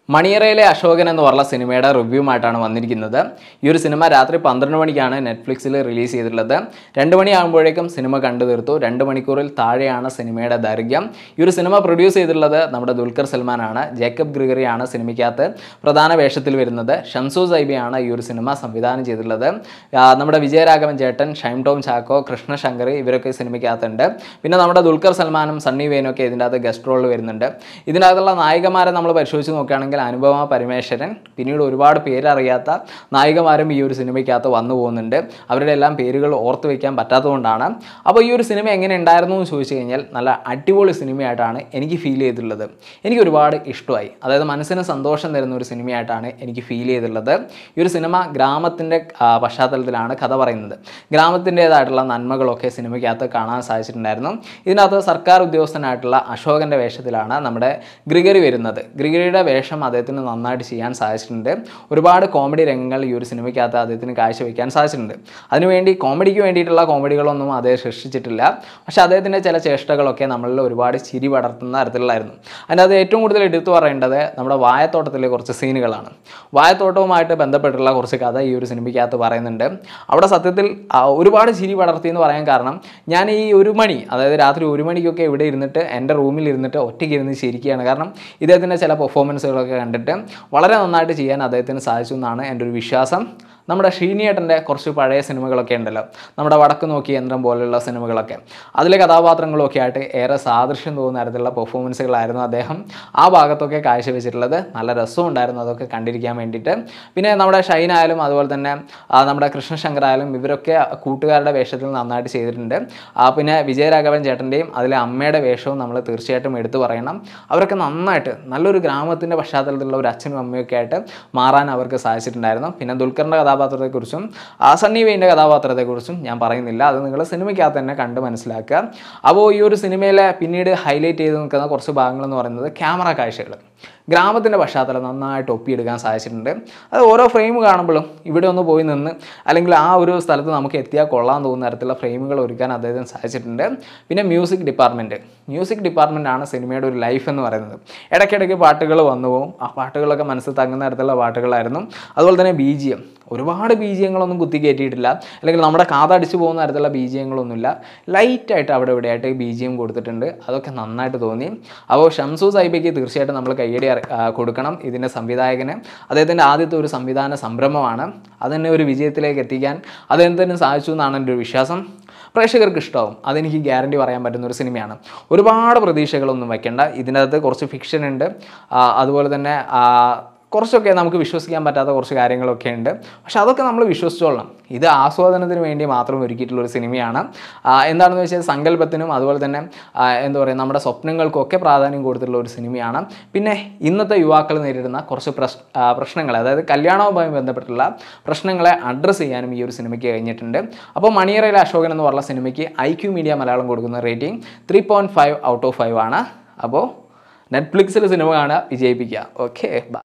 മണിയറയിലെ അശോകൻ എന്ന് പറഞ്ഞ സിനിമയുടെ റിവ്യൂമായിട്ടാണ് വന്നിരിക്കുന്നത് ഈ ഒരു സിനിമ രാത്രി പന്ത്രണ്ട് മണിക്കാണ് നെറ്റ്ഫ്ലിക്സിൽ റിലീസ് ചെയ്തിട്ടുള്ളത് രണ്ട് മണിയാകുമ്പോഴേക്കും സിനിമ കണ്ടു തീർത്തു രണ്ട് മണിക്കൂറിൽ താഴെയാണ് സിനിമയുടെ ദൈർഘ്യം ഈ ഒരു സിനിമ പ്രൊഡ്യൂസ് ചെയ്തിട്ടുള്ളത് നമ്മുടെ ദുൽഖർ സൽമാനാണ് ജേക്കബ് ഗ്രിഗറിയാണ് സിനിമയ്ക്കകത്ത് പ്രധാന വേഷത്തിൽ വരുന്നത് ഷംസു സൈബിയാണ് ഈ ഒരു സിനിമ സംവിധാനം ചെയ്തിട്ടുള്ളത് ആ, നമ്മുടെ വിജയരാഘവൻ ചേട്ടൻ ഷൈം ടോം ചാക്കോ കൃഷ്ണശങ്കർ ഇവരൊക്കെ സിനിമയ്ക്കകത്തുണ്ട് പിന്നെ നമ്മുടെ ദുൽഖർ സൽമാനും സണ്ണി വേനും ഒക്കെ ഇതിൻ്റെ അകത്ത് ഗസ്റ്റ് റോളിൽ വരുന്നുണ്ട് ഇതിനകത്തുള്ള നായികമാരെ നമ്മൾ പരിശോധിച്ച് നോക്കുകയാണെങ്കിൽ അനുപമ പരമേശ്വരൻ പിന്നീട് ഒരുപാട് പേരറിയാത്ത നായികമാരും ഈ ഒരു സിനിമയ്ക്കകത്ത് വന്നു പോകുന്നുണ്ട് അവരുടെ എല്ലാം പേരുകൾ ഓർത്ത് വയ്ക്കാൻ പറ്റാത്തതുകൊണ്ടാണ് അപ്പോൾ ഈ ഒരു സിനിമ എങ്ങനെ ഉണ്ടായിരുന്നു എന്ന് ചോദിച്ചു കഴിഞ്ഞാൽ നല്ല അടിപൊളി സിനിമയായിട്ടാണ് എനിക്ക് ഫീൽ ചെയ്തിട്ടുള്ളത് എനിക്ക് ഒരുപാട് ഇഷ്ടമായി അതായത് മനസ്സിന് സന്തോഷം തരുന്ന ഒരു സിനിമയായിട്ടാണ് എനിക്ക് ഫീൽ ചെയ്തിട്ടുള്ളത് ഈ ഒരു സിനിമ ഗ്രാമത്തിൻ്റെ പശ്ചാത്തലത്തിലാണ് കഥ പറയുന്നത് ഗ്രാമത്തിൻ്റേതായിട്ടുള്ള നന്മകളൊക്കെ സിനിമയ്ക്കകത്ത് കാണാൻ സാധിച്ചിട്ടുണ്ടായിരുന്നു ഇതിനകത്ത് സർക്കാർ ഉദ്യോഗസ്ഥനായിട്ടുള്ള അശോകൻ്റെ വേഷത്തിലാണ് നമ്മുടെ ഗ്രിഗറി വരുന്നത് ഗ്രിഗറിയുടെ വേഷം അദ്ദേഹത്തിന് നന്നായിട്ട് ചെയ്യാൻ സാധിച്ചിട്ടുണ്ട് ഒരുപാട് കോമഡി രംഗങ്ങൾ ഈ ഒരു സിനിമയ്ക്കകത്ത് അദ്ദേഹത്തിന് കാഴ്ചവെക്കാൻ സാധിച്ചിട്ടുണ്ട് അതിനുവേണ്ടി കോമഡിക്ക് വേണ്ടിയിട്ടുള്ള കോമഡികളൊന്നും അദ്ദേഹം സൃഷ്ടിച്ചിട്ടില്ല പക്ഷേ അദ്ദേഹത്തിൻ്റെ ചില ചേഷ്ടകളൊക്കെ നമ്മളിൽ ഒരുപാട് ചിരി പടർത്തുന്ന തരത്തിലുള്ളായിരുന്നു അതിനകത്ത് ഏറ്റവും കൂടുതൽ എടുത്തു പറയേണ്ടത് നമ്മുടെ വായത്തോട്ടത്തിലെ കുറച്ച് സീനുകളാണ് വായത്തോട്ടവുമായിട്ട് ബന്ധപ്പെട്ടുള്ള കുറച്ച് കഥ ഈ ഒരു സിനിമയ്ക്കകത്ത് പറയുന്നുണ്ട് അവിടെ സത്യത്തിൽ ആ, ഒരുപാട് ചിരി പടർത്തി എന്ന് പറയാൻ കാരണം ഞാൻ ഈ ഒരു മണി അതായത് രാത്രി ഒരു മണിക്കൊക്കെ ഇവിടെ ഇരുന്നിട്ട് എൻ്റെ റൂമിൽ ഇരുന്നിട്ട് ഒറ്റയ്ക്ക് ഇരുന്ന് ചിരിക്കുകയാണ് കാരണം ഇദ്ദേഹത്തിൻ്റെ ചില പെർഫോമൻസുകളൊക്കെ കണ്ടിട്ട് വളരെ നന്നായിട്ട് ചെയ്യാൻ അദ്ദേഹത്തിന് സാധിച്ചു എന്നാണ് എൻ്റെ ഒരു വിശ്വാസം നമ്മുടെ ഷീനിയേട്ടൻ്റെ കുറച്ച് പഴയ സിനിമകളൊക്കെ ഉണ്ടല്ലോ നമ്മുടെ വടക്ക് നോക്കി യന്ത്രം പോലെയുള്ള സിനിമകളൊക്കെ അതിലെ കഥാപാത്രങ്ങളൊക്കെ ആയിട്ട് ഏറെ സാദൃശ്യം തോന്നുന്ന തരത്തിലുള്ള പെർഫോമൻസുകളായിരുന്നു അദ്ദേഹം ആ ഭാഗത്തൊക്കെ കാഴ്ചവെച്ചിട്ടുള്ളത് നല്ല രസവും ഉണ്ടായിരുന്നു അതൊക്കെ കണ്ടിരിക്കാൻ വേണ്ടിയിട്ട് പിന്നെ നമ്മുടെ ഷൈൻ ആയാലും അതുപോലെ തന്നെ ആ, നമ്മുടെ കൃഷ്ണശങ്കർ ആയാലും ഇവരൊക്കെ കൂട്ടുകാരുടെ വേഷത്തിൽ നന്നായിട്ട് ചെയ്തിട്ടുണ്ട് ആ, പിന്നെ വിജയരാഘവൻ ചേട്ടൻ്റെയും അതിലെ അമ്മയുടെ വേഷവും നമ്മൾ തീർച്ചയായിട്ടും എടുത്തു പറയണം അവരൊക്കെ നന്നായിട്ട് നല്ലൊരു ഗ്രാമത്തിൻ്റെ പശ്ചാത്തലത്തിലുള്ള ഒരു അച്ഛനും അമ്മയൊക്കെ ആയിട്ട് മാറാൻ അവർക്ക് സാധിച്ചിട്ടുണ്ടായിരുന്നു പിന്നെ ദുൽഖറിൻ്റെ കഥാപാത്രത്തെക്കുറിച്ചും ആ സണ്ണി വെയിൻ്റെ കഥാപാത്രത്തെക്കുറിച്ചും ഞാൻ പറയുന്നില്ല അത് നിങ്ങൾ സിനിമയ്ക്കകത്ത് തന്നെ കണ്ട് മനസ്സിലാക്കുക അപ്പോൾ ഈ ഒരു സിനിമയിലെ പിന്നീട് ഹൈലൈറ്റ് ചെയ്ത് നിൽക്കുന്ന കുറച്ച് ഭാഗങ്ങൾ എന്ന് പറയുന്നത് ക്യാമറ കാഴ്ചകൾ ഗ്രാമത്തിൻ്റെ പശ്ചാത്തലം നന്നായിട്ട് ഒപ്പിയെടുക്കാൻ സാധിച്ചിട്ടുണ്ട് അത് ഓരോ ഫ്രെയിം കാണുമ്പോഴും ഇവിടെ ഒന്ന് പോയി നിന്ന് അല്ലെങ്കിൽ ആ ഒരു സ്ഥലത്ത് നമുക്ക് എത്തിയാൽ കൊള്ളാൻ തോന്നുന്ന തരത്തിലുള്ള ഫ്രെയിമുകൾ ഒരുക്കാൻ അദ്ദേഹത്തിന് സാധിച്ചിട്ടുണ്ട് പിന്നെ മ്യൂസിക് ഡിപ്പാർട്ട്മെൻറ്റ് മ്യൂസിക് ഡിപ്പാർട്ട്മെൻ്റ് ആണ് സിനിമയുടെ ഒരു ലൈഫ് എന്ന് പറയുന്നത് ഇടയ്ക്കിടയ്ക്ക് പാട്ടുകൾ വന്നു പോകും ആ പാട്ടുകളൊക്കെ മനസ്സിൽ തങ്ങുന്ന തരത്തിലുള്ള പാട്ടുകളായിരുന്നു അതുപോലെ തന്നെ ബി ജി എം ഒരുപാട് ബി ജി എങ്ങളൊന്നും കുത്തി കയറ്റിയിട്ടില്ല അല്ലെങ്കിൽ നമ്മുടെ കാതടിച്ചു പോകുന്ന തരത്തിലുള്ള ബി ജി എങ്ങളൊന്നുമില്ല ലൈറ്റായിട്ട് അവിടെ ഇവിടെയായിട്ട് ബി ജി എം കൊടുത്തിട്ടുണ്ട് അതൊക്കെ നന്നായിട്ട് തോന്നി അപ്പോൾ ഷംസു സൈബയ്ക്ക് തീർച്ചയായിട്ടും നമ്മൾ കയ്യടി അറി- ആ, കൊടുക്കണം ഇതിൻ്റെ സംവിധായകന് അദ്ദേഹത്തിൻ്റെ ആദ്യത്തെ ഒരു സംവിധാന സംരംഭമാണ് അതെന്നെ ഒരു വിജയത്തിലേക്ക് എത്തിക്കാൻ അദ്ദേഹത്തിന് സാധിച്ചു എന്നാണ് എൻ്റെ ഒരു വിശ്വാസം പ്രേക്ഷകർക്ക് ഇഷ്ടമാവും അതെനിക്ക് ഗ്യാരണ്ടി പറയാൻ പറ്റുന്ന ഒരു സിനിമയാണ് ഒരുപാട് പ്രതീക്ഷകളൊന്നും വയ്ക്കേണ്ട ഇതിനകത്ത് കുറച്ച് ഫിക്ഷൻ ഉണ്ട് ആ, അതുപോലെ തന്നെ ആ, കുറച്ചൊക്കെ നമുക്ക് വിശ്വസിക്കാൻ പറ്റാത്ത കുറച്ച് കാര്യങ്ങളൊക്കെ ഉണ്ട് പക്ഷെ അതൊക്കെ നമ്മൾ വിശ്വസിച്ചോളണം ഇത് ആസ്വാദനത്തിന് വേണ്ടി മാത്രം ഒരുക്കിയിട്ടുള്ള ഒരു സിനിമയാണ് ആ, എന്താണെന്ന് വെച്ചാൽ സങ്കല്പത്തിനും അതുപോലെ തന്നെ ആ, എന്താ പറയുക നമ്മുടെ സ്വപ്നങ്ങൾക്കൊക്കെ പ്രാധാന്യം കൊടുത്തിട്ടുള്ള ഒരു സിനിമയാണ് പിന്നെ ഇന്നത്തെ യുവാക്കൾ നേരിടുന്ന കുറച്ച് പ്രശ് ആ, പ്രശ്നങ്ങൾ അതായത് കല്യാണവുമായി ബന്ധപ്പെട്ടുള്ള പ്രശ്നങ്ങളെ അഡ്രസ്സ് ചെയ്യാനും ഈ ഒരു സിനിമയ്ക്ക് കഴിഞ്ഞിട്ടുണ്ട് അപ്പോൾ മണിയറയിലെ അശോകൻ എന്ന് പറഞ്ഞ സിനിമയ്ക്ക് ഐ ക്യു മീഡിയ മലയാളം കൊടുക്കുന്ന rating three point five out of five ആണ് അപ്പോൾ നെറ്റ്ഫ്ലിക്സിൽ സിനിമ കാണുക വിജയിപ്പിക്കുക ഓക്കെ